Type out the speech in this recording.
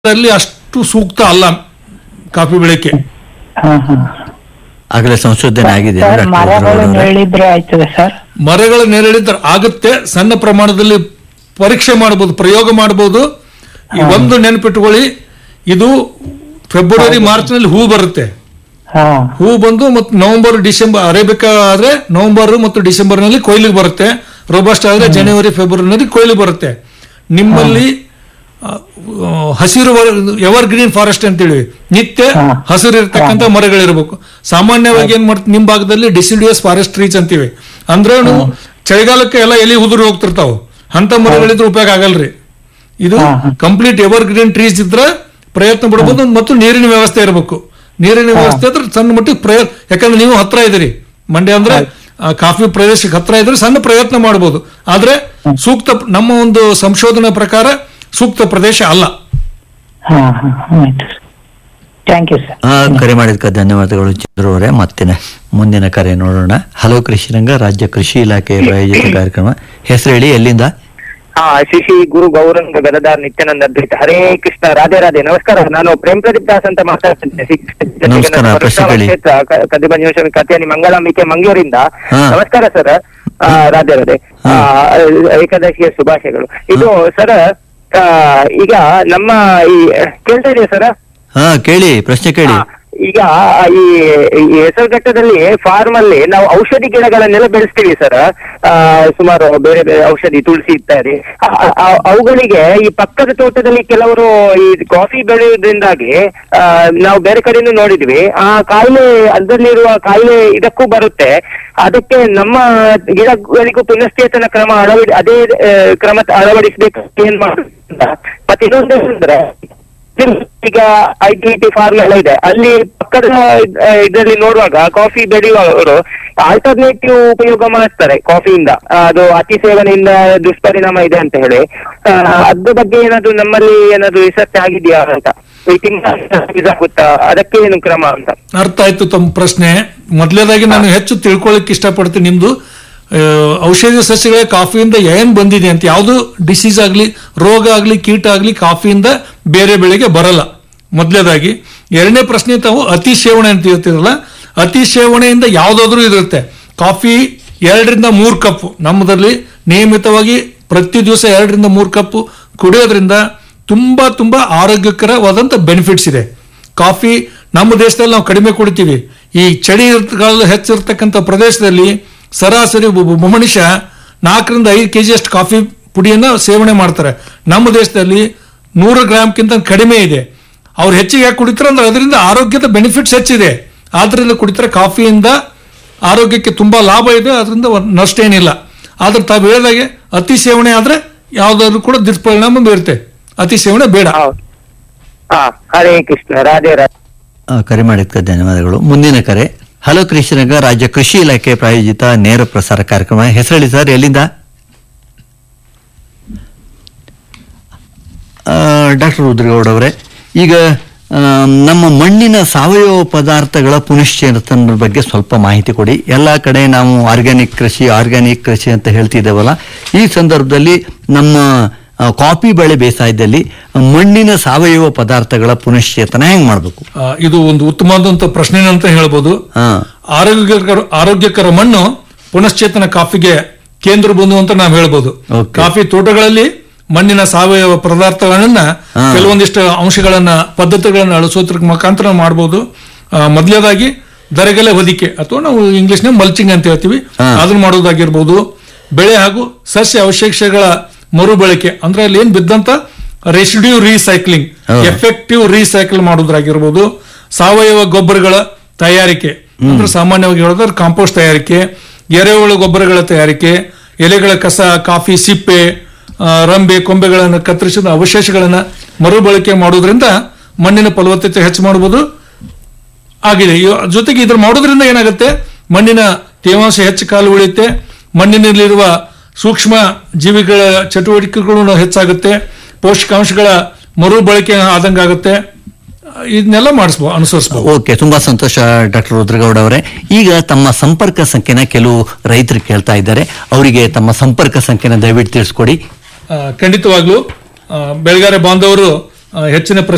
ಅಲ್ಲಿ ಅಷ್ಟು ಸೂಕ್ತ ಅಲ್ಲ ಕಾಫಿ ಬೆಳೆಕ್ಕೆ ಹಾ ಹಾ ಆಗಲೇ ಸಂಶೋಧನೆ ಆಗಿದೆ ಸರ್ ಡಾಕ್ಟರ್ ಮರಗಳು ರುದ್ರಗೌಡ ಅವರೇ. ನೆರಳಿದ್ರೆ ಆಯ್ತದೆ ಸರ್ ಮರಗಳ ನೆರಳಿದ್ರೆ ಆಗುತ್ತೆ ಸಣ್ಣ ಪ್ರಮಾಣದಲ್ಲಿ ಪರೀಕ್ಷೆ ಮಾಡಬಹುದು ಪ್ರಯೋಗ ಮಾಡಬಹುದು ಈ ಒಂದು ನೆನಪಿಟ್ಟುಕೊಳ್ಳಿ ಇದು ಫೆಬ್ರವರಿ ಮಾರ್ಚ್ ನಲ್ಲಿ ಹೂ ಬರುತ್ತೆ ಹಾ ಹೂ ಬಂದು ಮತ್ತು ನವೆಂಬರ್ ಡಿಸೆಂಬರ್ ಅರೇಬಿಕಾ ಆದ್ರೆ ನವೆಂಬರ್ ಮತ್ತು ಡಿಸೆಂಬರ್ ನಲ್ಲಿ ಕೊಯ್ಲಿಗೆ ಬರುತ್ತೆ ರೋಬಸ್ಟ್ ಆದ್ರೆ ಜನವರಿ ಫೆಬ್ರವರಿನಲ್ಲಿ ಕೊಯ್ಲು ಬರುತ್ತೆ ನಿಮ್ಮಲ್ಲಿ ಆ, ಆ, ಹಸಿರು ಎವರ್ ಗ್ರೀನ್ ಫಾರೆಸ್ಟ್ ಅಂತೇಳಿ ನಿತ್ಯ ಹಾ. ಹಸಿರು ಇರ್ತಕ್ಕಂಥ ಮರಗಳಿರ್ಬೇಕು ಸಾಮಾನ್ಯವಾಗಿ ಏನ್ ಮಾಡ್ತೀವಿ ನಿಮ್ ಭಾಗದಲ್ಲಿ ಡಿಸಿಡಿಯಸ್ ಫಾರೆಸ್ಟ್ ಟ್ರೀಸ್ ಅಂತೀವಿ ಅಂದ್ರೆ ನೀವು ಚಳಿಗಾಲಕ್ಕೆ ಎಲ್ಲ ಎಲಿ ಉದುರು ಹೋಗ್ತಿರ್ತಾವ ಅಂತ ಮರಗಳಿದ್ರೆ ಉಪಯೋಗ ಆಗಲ್ರಿ ಇದು ಹಾ, ಹಾ. ಕಂಪ್ಲೀಟ್ ಎವರ್ ಗ್ರೀನ್ ಟ್ರೀಸ್ ಇದ್ರೆ ಪ್ರಯತ್ನ ಪಡಬಹುದು ಮತ್ತು ನೀರಿನ ವ್ಯವಸ್ಥೆ ಇರಬೇಕು ನೀರಿನ ವ್ಯವಸ್ಥೆ ಇದ್ರೆ ಸಣ್ಣ ಮಟ್ಟಿಗೆ ಪ್ರಯ ಯಾಕಂದ್ರೆ ನೀವು ಹತ್ರ ಇದ್ದೀರಿ ಮಂಡ್ಯ ಅಂದ್ರೆ ಆ, ಕಾಫಿ ಪ್ರದೇಶಕ್ಕೆ ಹತ್ರ ಇದ್ರೆ ಸಣ್ಣ ಪ್ರಯತ್ನ ಮಾಡಬಹುದು ಆದ್ರೆ ಸೂಕ್ತ ನಮ್ಮ ಒಂದು ಸಂಶೋಧನಾ ಪ್ರಕಾರ ಸೂಕ್ತ ಪ್ರದೇಶ ಅಲ್ಲ ಹಾ ಹಾ ಆಯ್ತು ಸರ್ ಥ್ಯಾಂಕ್ ಯು ಸರ್ ಆ, ಕರೆ ಮಾಡಿದ್ಕ ಧನ್ಯವಾದಗಳು ಚಂದ್ರು ಅವರೇ ಮತ್ತಿನ ಮುಂದಿನ ಕರೆ ನೋಡೋಣ ಹಲೋ ಕೃಷಿರಂಗ ರಾಜ್ಯ ಕೃಷಿ ಇಲಾಖೆ ಪ್ರಾಯೋಜಿತ ಕಾರ್ಯಕ್ರಮ ಹೆಸರು ಹೇಳಿ ಎಲ್ಲಿಂದ ಹಾ ಶಿಶಿ ಗುರು ಗೌರಂಗ ಗದದಾರ್ ನಿತ್ಯಾನಂದ ಅದ್ವೈತ ಹರೇ ಕೃಷ್ಣ ರಾಧೆ ರಾಧೆ ನಮಸ್ಕಾರ ನಾನು ಪ್ರೇಮ್ ಪ್ರದೀಪ್ ದಾಸ್ ಅಂತ ಮಾತಾಡ್ತಿದ್ದೆ ನಮಸ್ಕಾರ, ಪ್ರಶ್ನೆ ಕೇಳಿ. ಕ್ಷೇತ್ರ ಕದಿಬಂಜೇಶ್ವರ ಕಥೆಯಲ್ಲಿ ಮಂಗಳಾಂಬಿಕೆ ಮಂಗಳೂರಿಂದ ಹಾ. ನಮಸ್ಕಾರ ಸರ್ ರಾಧೆ ರಾಧೆ ಆ, ಏಕಾದಶಿಯ ಶುಭಾಶಯಗಳು ಇದು ಸರ್ ಈಗ ನಮ್ಮ ಈ ಕೇಳ್ತಾ ಇದೆಯಾ ಸರ್ ಹಾ ಕೇಳಿ ಪ್ರಶ್ನೆ ಕೇಳಿ ಹಾ, ಈಗ ಈ ಈ ಹೆಸರುಘಟ್ಟದಲ್ಲಿ ಫಾರ್ಮ್ ಅಲ್ಲಿ ನಾವು ಔಷಧಿ ಗಿಡಗಳನ್ನೆಲ್ಲ ಬೆಳೆಸ್ತೀವಿ ಸರ್ ಸುಮಾರು ಬೇರೆ ಬೇರೆ ಔಷಧಿ ತುಳಸಿ ಇತ್ಯಾದಿ ಆ- ಆ- ಅವುಗಳಿಗೆ ಈ ಪಕ್ಕದ ತೋಟದಲ್ಲಿ ಕೆಲವರು ಈ ಕಾಫಿ ಬೆಳೆಯುವುದರಿಂದಾಗಿ ಆ, ನಾವು ಬೇರೆ ಕಡೆನೂ ನೋಡಿದ್ವಿ ಆ ಕಾಯಿಲೆ ಅದರಲ್ಲಿರುವ ಕಾಯಿಲೆ ಇದಕ್ಕೂ ಬರುತ್ತೆ ಅದಕ್ಕೆ ನಮ್ಮ ಗಿಡಗಳಿಗೂ ಪುನಶ್ಚೇತನ ಕ್ರಮ ಅಳವಡಿ ಅದೇ ಆ, ಕ್ರಮ ಅಳವಡಿಸಬೇಕು ಏನ್ ಮಾಡುದು ಅಂತ. ಮತ್ತೆ ಇನ್ನೊಂದು ಅಂದ್ರೆ ಈಗ ಐ ಟಿ ಟಿ ಫಾರ್ಮ್ ಎಲ್ಲ ಇದೆ ಅಲ್ಲಿ ಪಕ್ಕದ ಇದರಲ್ಲಿ ನೋಡುವಾಗ ಕಾಫಿ ಬೆಳೆಯುವವರು ಆಲ್ಟರ್ನೇಟಿವ್ ಉಪಯೋಗ ಮಾಡ್ತಾರೆ ಕಾಫಿಯಿಂದ ಆ, ಅದು ಅತಿ ಸೇವನೆಯಿಂದ ದುಷ್ಪರಿಣಾಮ ಇದೆ ಅಂತ ಹೇಳಿ ಆ, ಅದ್ರ ಬಗ್ಗೆ ಏನಾದ್ರು ನಮ್ಮಲ್ಲಿ ಏನಾದ್ರು ರಿಸರ್ಚ್ ಆಗಿದೆಯಾ ಅಂತ ಈ ತಿಂಗಳ ಇದಾಗುತ್ತಾ ಅದಕ್ಕೆ ಏನು ಕ್ರಮ ಅಂತ ಅರ್ಥ ಆಯ್ತು ತಮ್ಮ ಪ್ರಶ್ನೆ ಮೊದಲನೇದಾಗಿ ನಾನು ಹೆಚ್ಚು ತಿಳ್ಕೊಳ್ಳಿಕ್ಕೆ ಇಷ್ಟಪಡ್ತೀನಿ ನಿಮ್ದು ಆ, ಔಷಧಿ ಸಸ್ಯಗಳೇ ಕಾಫಿಯಿಂದ ಏನ್ ಬಂದಿದೆ ಅಂತ ಯಾವುದು ಡಿಸೀಸ್ ಆಗಲಿ ರೋಗ ಆಗಲಿ ಕೀಟ ಆಗಲಿ ಕಾಫಿಯಿಂದ ಬೇರೆ ಬೆಳೆಗೆ ಬರಲ್ಲ ಮೊದಲನೇದಾಗಿ ಎರಡನೇ ಪ್ರಶ್ನೆ ತಾವು ಅತಿ ಸೇವನೆ ಅಂತ ಹೇಳ್ತಿರಲ್ಲ ಅತಿ ಸೇವನೆಯಿಂದ ಯಾವುದಾದ್ರೂ ಇರುತ್ತೆ ಕಾಫಿ ಎರಡರಿಂದ ಮೂರು ಕಪ್ ನಮ್ಮದಲ್ಲಿ ನಿಯಮಿತವಾಗಿ ಪ್ರತಿ ದಿವಸ ಎರಡರಿಂದ ಮೂರು ಕಪ್ ಕುಡಿಯೋದ್ರಿಂದ ತುಂಬಾ ತುಂಬಾ ಆರೋಗ್ಯಕರವಾದಂಥ ಬೆನಿಫಿಟ್ಸ್ ಇದೆ ಕಾಫಿ ನಮ್ಮ ದೇಶದಲ್ಲಿ ನಾವು ಕಡಿಮೆ ಕುಡಿತೀವಿ ಈ ಚಳಿ ಇರ್ತ- ಹೆಚ್ಚಿರ್ತಕ್ಕಂಥ ಪ್ರದೇಶದಲ್ಲಿ ಸರಾಸರಿ ಒಬ್ಬ ಒಬ್ಬ ಮನುಷ್ಯ ನಾಲ್ಕರಿಂದ ಐದು ಕೆ ಅಷ್ಟು ಕಾಫಿ ಪುಡಿಯನ್ನ ಸೇವನೆ ಮಾಡ್ತಾರೆ ನಮ್ಮ ದೇಶದಲ್ಲಿ ನೂರು ಗ್ರಾಮ್ಗಿಂತ ಕಡಿಮೆ ಇದೆ ಅವ್ರು ಹೆಚ್ಚಿಗೆ ಯಾಕೆ ಕುಡಿತಾರೆ ಅಂದ್ರೆ ಅದರಿಂದ ಆರೋಗ್ಯದ ಬೆನಿಫಿಟ್ಸ್ ಹೆಚ್ಚಿದೆ ಆದ್ರಿಂದ ಕುಡಿತಾರೆ ಕಾಫಿಯಿಂದ ಆರೋಗ್ಯಕ್ಕೆ ತುಂಬಾ ಲಾಭ ಇದೆ ಅದರಿಂದ ಒಂದ್ ನಷ್ಟ ಏನಿಲ್ಲ ಆದ್ರೆ ತಾವು ಹೇಳಿದಾಗೆ ಅತಿ ಸೇವನೆ ಆದ್ರೆ ಯಾವ್ದಾದ್ರು ಕೂಡ ದುಷ್ಪರಿಣಾಮ ಬೀರುತ್ತೆ ಅತಿ ಸೇವನೆ ಬೇಡ ಹೌದು ಹಾ ಹರೇ ಕೃಷ್ಣ ರಾಧೆ ರಾಧೆ ಆ, ಕರೆ ಮಾಡಿದ್ಕ ಧನ್ಯವಾದಗಳು ಮುಂದಿನ ಕರೆ ಹಲೋ ಕೃಷಿರಂಗ ರಾಜ್ಯ ಕೃಷಿ ಇಲಾಖೆ ಪ್ರಾಯೋಜಿತ ನೇರ ಪ್ರಸಾರ ಕಾರ್ಯಕ್ರಮ ಹೆಸರು ಹೇಳಿ ಸರ್ ಎಲ್ಲಿಂದ ಡಾಕ್ಟರ್ ರುದ್ರಗೌಡ ಅವರೇ ಈಗ ಆ, ನಮ್ಮ ಮಣ್ಣಿನ ಸಾವಯವ ಪದಾರ್ಥಗಳ ಪುನಶ್ಚೇತನದ ಬಗ್ಗೆ ಸ್ವಲ್ಪ ಮಾಹಿತಿ ಕೊಡಿ ಎಲ್ಲ ಕಡೆ ನಾವು ಆರ್ಗ್ಯಾನಿಕ್ ಕೃಷಿ ಆರ್ಗ್ಯಾನಿಕ್ ಕೃಷಿ ಅಂತ ಹೇಳ್ತಿದ್ದೇವಲ್ಲ ಈ ಸಂದರ್ಭದಲ್ಲಿ ನಮ್ಮ ಆ, ಕಾಫಿ ಬೆಳೆ ಬೇಸಾಯದಲ್ಲಿ ಮಣ್ಣಿನ ಸಾವಯವ ಪದಾರ್ಥಗಳ ಪುನಶ್ಚೇತನ ಹೆಂಗ್ ಮಾಡಬೇಕು ಆ, ಇದು ಒಂದು ಉತ್ತಮವಾದಂತ ಪ್ರಶ್ನೆ ಅಂತ ಹೇಳ್ಬೋದು ಹಾ ಆರೋಗ್ಯಕರ ಆರೋಗ್ಯಕರ ಮಣ್ಣು ಪುನಶ್ಚೇತನ ಕಾಫಿಗೆ ಕೇಂದ್ರ ಬಂದು ಅಂತ ನಾವು ಹೇಳ್ಬೋದು Okay. ಕಾಫಿ ತೋಟಗಳಲ್ಲಿ ಮಣ್ಣಿನ ಸಾವಯವ ಪದಾರ್ಥಗಳನ್ನ ಹಾ. ಕೆಲವೊಂದಿಷ್ಟು ಅಂಶಗಳನ್ನ ಪದ್ಧತಿಗಳನ್ನ ಅಳಿಸೋದ್ರ ಮುಖಾಂತರ ಮಾಡಬಹುದು ಮೊದಲನೇದಾಗಿ ದರಗೆಲೆ ಹೊದಿಕೆ ಅಥವಾ ನಾವು ಇಂಗ್ಲಿಷ್ ನ ಮಲ್ಚಿಂಗ್ ಅಂತ ಹೇಳ್ತೀವಿ ಹಾ. ಅದನ್ನ ಮಾಡೋದಾಗಿರ್ಬೋದು ಬೆಳೆ ಹಾಗೂ ಸಸ್ಯ ಅವಶೇಷಗಳ ಮರುಬಳಕೆ ಅಂದ್ರೆ ಅಲ್ಲಿ ಏನ್ ಬಿದ್ದಂತ ರೆಸಿಡ್ಯೂ ರೀಸೈಕ್ಲಿಂಗ್ ಹೌದು. ಎಫೆಕ್ಟಿವ್ ರೀಸೈಕಲ್ ಮಾಡೋದ್ರಾಗಿರ್ಬೋದು ಸಾವಯವ ಗೊಬ್ಬರಗಳ ತಯಾರಿಕೆ ಅಂದ್ರೆ ಸಾಮಾನ್ಯವಾಗಿ ಹೇಳಿದ್ರೆ ಕಾಂಪೋಸ್ಟ್ ತಯಾರಿಕೆ ಎರೆಹುಳು ಗೊಬ್ಬರಗಳ ತಯಾರಿಕೆ ಎಲೆಗಳ ಕಸ ಕಾಫಿ ಸಿಪ್ಪೆ ಆ, ರಂಬೆ ಕೊಂಬೆಗಳನ್ನು ಕತ್ತರಿಸಿದ ಅವಶೇಷಗಳನ್ನ ಮರುಬಳಕೆ ಮಾಡೋದ್ರಿಂದ ಮಣ್ಣಿನ ಫಲವತ್ತತೆ ಹೆಚ್ಚು ಮಾಡಬಹುದು ಆಗಿದೆ ಇವ- ಜೊತೆಗೆ ಇದ್ರ ಮಾಡೋದ್ರಿಂದ ಏನಾಗುತ್ತೆ ಮಣ್ಣಿನ ತೇವಾಂಶ ಹೆಚ್ಚು ಕಾಲು ಉಳಿಯುತ್ತೆ ಮಣ್ಣಿನಲ್ಲಿರುವ ಸೂಕ್ಷ್ಮ ಜೀವಿಗಳ ಚಟುವಟಿಕೆಗಳು ಹೆಚ್ಚಾಗುತ್ತೆ ಪೋಷಕಾಂಶಗಳ ಮರುಬಳಕೆ ಆದಂಗಾಗುತ್ತೆ ಇದನ್ನೆಲ್ಲ ಮಾಡಿಸ್ಬೋದು ಅನುಸರಿಸಬಹುದು ಓಕೆ ತುಂಬಾ ಸಂತೋಷ ಡಾಕ್ಟರ್ ರುದ್ರಗೌಡ ಅವರೇ ಈಗ ತಮ್ಮ ಸಂಪರ್ಕ ಸಂಖ್ಯೆನ ಕೆಲವು ರೈತರು ಕೇಳ್ತಾ ಇದ್ದಾರೆ ಅವರಿಗೆ ತಮ್ಮ ಸಂಪರ್ಕ ಸಂಖ್ಯೆನ ದಯವಿಟ್ಟು ತಿಳಿಸ್ಕೊಡಿ ಖಂಡಿತವಾಗ್ಲೂ ಆ, ಬೆಳೆಗಾರ ಬಾಂಧವರು ಆ, ಹೆಚ್ಚಿನ ಪ್ರಶ್ನೆ